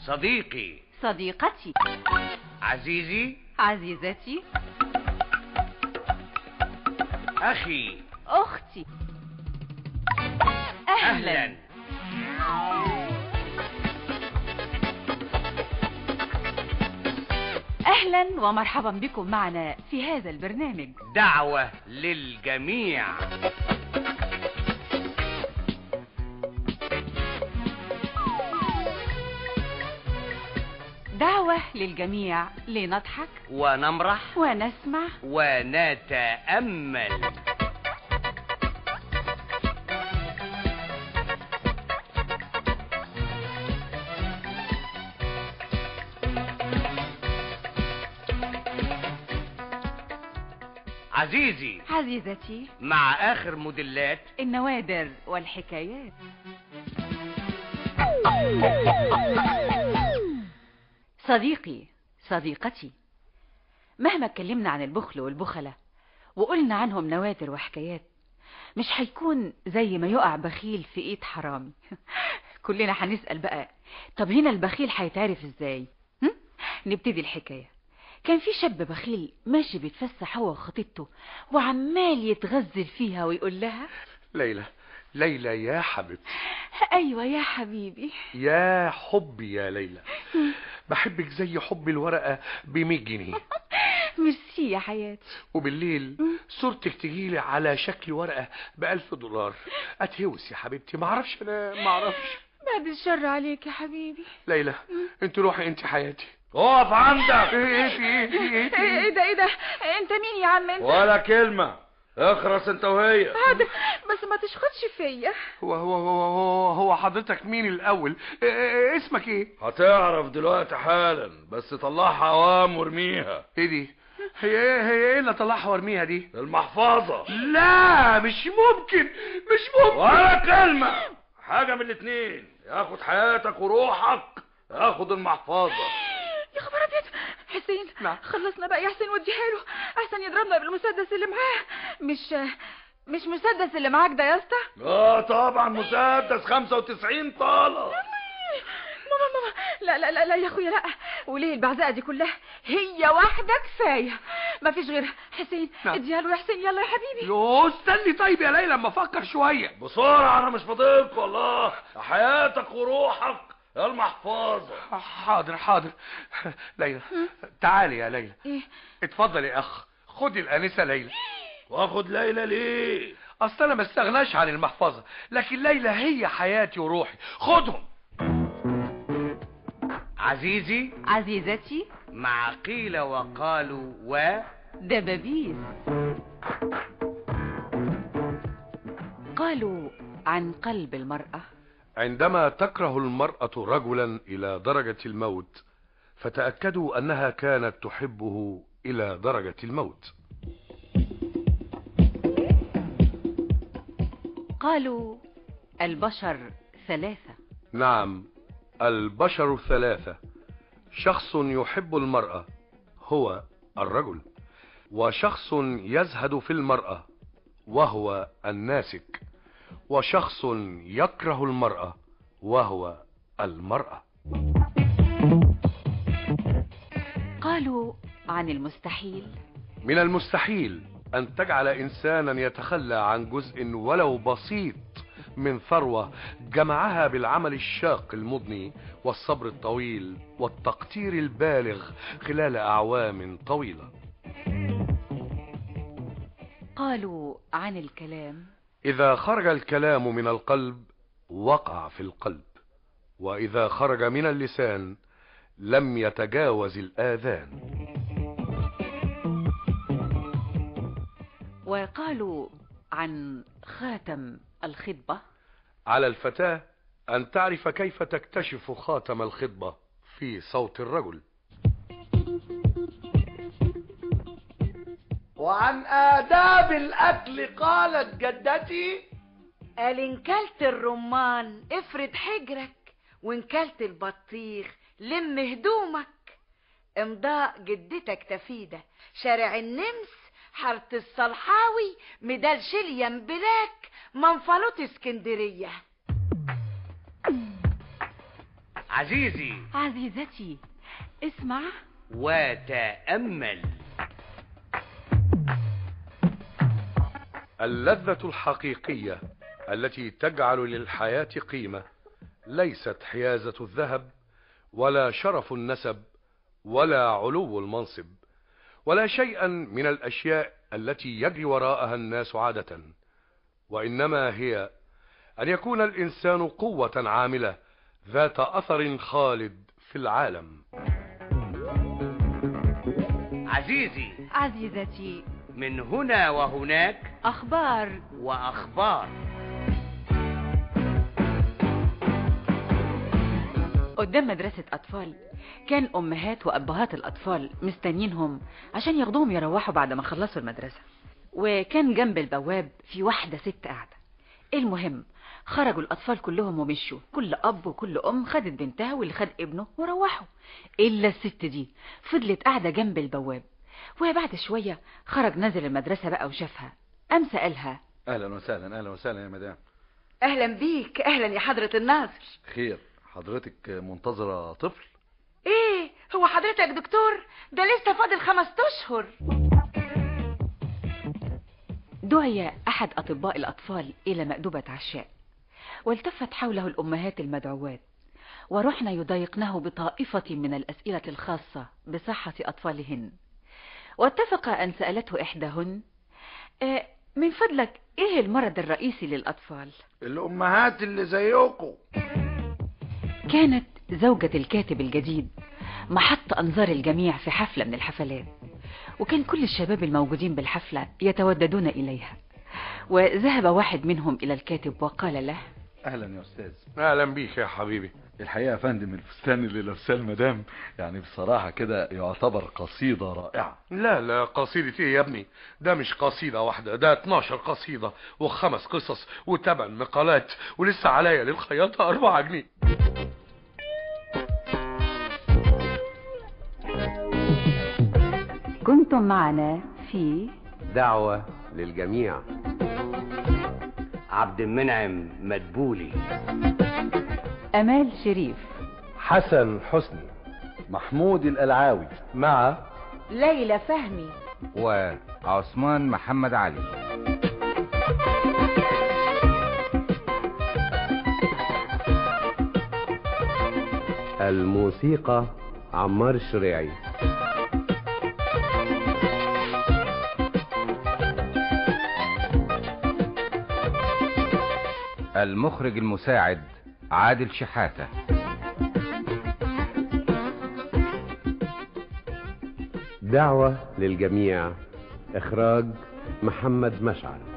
صديقي صديقتي عزيزي عزيزتي أخي أختي أهلا, أهلا أهلا ومرحبا بكم معنا في هذا البرنامج دعوة للجميع دعوة للجميع لنضحك ونمرح ونسمع ونتأمل عزيزي عزيزتي مع آخر موديلات النوادر والحكايات صديقي صديقتي مهما اتكلمنا عن البخل والبخلة وقلنا عنهم نوادر وحكايات مش هيكون زي ما يقع بخيل في ايد حرامي كلنا هنسأل بقى طب هنا البخيل هيتعرف ازاي هم؟ نبتدي الحكاية كان في شاب بخيل ماشي بيتفسح هو وخطيبته وعمال يتغزل فيها ويقول لها ليلى ليلى يا حبيبتي ايوه يا حبيبي يا حبي يا ليلى بحبك زي حب الورقة بمية جنيه ميرسي يا حياتي وبالليل صورتك تجيلي على شكل ورقة بألف دولار أتهوس يا حبيبتي معرفش أنا معرفش بعد الشر عليك يا حبيبي ليلى انت روحي انت حياتي اقف عندك ايه ايه في ايه في ايه في ايه ايه ده ايه ده انت مين يا عم انت ولا كلمة اخرس انت وهي هذا بس ما تشخطش فيا هو هو هو هو, هو حضرتك مين الأول إيه إيه اسمك ايه هتعرف دلوقتي حالا بس طلعها عوام وارميها ايه دي هي ايه هي ايه اللي طلعها وارميها دي المحفظة لا مش ممكن مش ممكن ولا كلمة حاجة من الاتنين ياخد حياتك وروحك ياخد المحفظة يا خبر ابيض حسين نعم. خلصنا بقى يا حسين وديها له احسن يضربنا بالمسدس اللي معاه مش مش مسدس اللي معاك ده يا اسطى اه طبعا مسدس 95 طالة ماما ماما لا لا لا لا يا اخويا لا وليه البعزقه دي كلها هي واحده كفايه ما فيش غيرها حسين نعم. اديها له يا حسين يلا يا حبيبي يو استني طيب يا ليلى اما افكر شويه بسرعة انا مش فاضلك والله حياتك وروحك يا المحفظة حاضر حاضر ليلى تعالي يا ليلى ايه اتفضل يا اخ خدي الانسه ليلى واخد ليلى ليه اصل انا ما استغناش عن المحفظه لكن ليلى هي حياتي وروحي خدهم عزيزي عزيزتي مع قيل وقالوا و دبابيس قالوا عن قلب المرأة عندما تكره المراه رجلا الى درجه الموت فتاكدوا انها كانت تحبه الى درجه الموت قالوا البشر ثلاثة نعم البشر ثلاثة شخص يحب المرأة هو الرجل وشخص يزهد في المرأة وهو الناسك وشخص يكره المرأة وهو المرأة قالوا عن المستحيل من المستحيل أن تجعل إنسانا يتخلى عن جزء ولو بسيط من ثروة جمعها بالعمل الشاق المضني والصبر الطويل والتقتير البالغ خلال أعوام طويلة قالوا عن الكلام إذا خرج الكلام من القلب وقع في القلب وإذا خرج من اللسان لم يتجاوز الآذان وقالوا عن خاتم الخطبة على الفتاة أن تعرف كيف تكتشف خاتم الخطبة في صوت الرجل وعن آداب الأكل قالت جدتي قال ان كلت الرمان افرد حجرك وان كلت البطيخ لم هدومك امضاء جدتك تفيدة شارع النمس حارة الصلحاوي ميدان شليان بلاك منفلوط اسكندرية عزيزي عزيزتي اسمع وتأمل اللذة الحقيقية التي تجعل للحياة قيمة ليست حيازة الذهب ولا شرف النسب ولا علو المنصب ولا شيئا من الأشياء التي يجري وراءها الناس عادة وإنما هي أن يكون الإنسان قوة عاملة ذات أثر خالد في العالم عزيزي عزيزتي من هنا وهناك أخبار وأخبار قدام مدرسة أطفال كان أمهات وأبهات الأطفال مستنينهم عشان ياخدوهم يروحوا بعد ما خلصوا المدرسة وكان جنب البواب في واحدة ست قاعدة المهم خرجوا الأطفال كلهم ومشوا كل أب وكل أم خدت بنتها واللي خد ابنه وروحوا إلا الست دي فضلت قاعدة جنب البواب وبعد شوية خرج نزل المدرسة بقى وشافها قام سألها اهلا وسهلا اهلا وسهلا يا مدام اهلا بيك اهلا يا حضرة الناظر خير حضرتك منتظرة طفل ايه هو حضرتك دكتور ده لسه فاضل خمس اشهر دعي أحد أطباء الأطفال إلى مأدبة عشاء والتفت حوله الأمهات المدعوات ورحن يضايقنه بطائفة من الأسئلة الخاصة بصحة أطفالهن واتفق أن سألته إحداهن "آه، من فضلك إيه المرض الرئيسي للأطفال؟ الامهات اللي زيكم كانت زوجة الكاتب الجديد محط أنظار الجميع في حفلة من الحفلات وكان كل الشباب الموجودين بالحفلة يتوددون إليها وذهب واحد منهم إلى الكاتب وقال له اهلا يا استاذ أهلا بيك يا حبيبي الحقيقة يا فندم الفستان اللي لابساه المدام يعني بصراحة كده يعتبر قصيدة رائعة لا لا قصيدة ايه يا ابني ده مش قصيدة واحدة ده 12 قصيدة وخمس قصص وثمان مقالات ولسه عليا للخياطة أربعة جنيه كنتم معنا في دعوة للجميع عبد المنعم مدبولي أمال شريف حسن حسني محمود القلعاوي مع ليلى فهمي وعثمان محمد علي الموسيقى عمار الشريعي المخرج المساعد عادل شحاتة دعوة للجميع إخراج محمد مشعل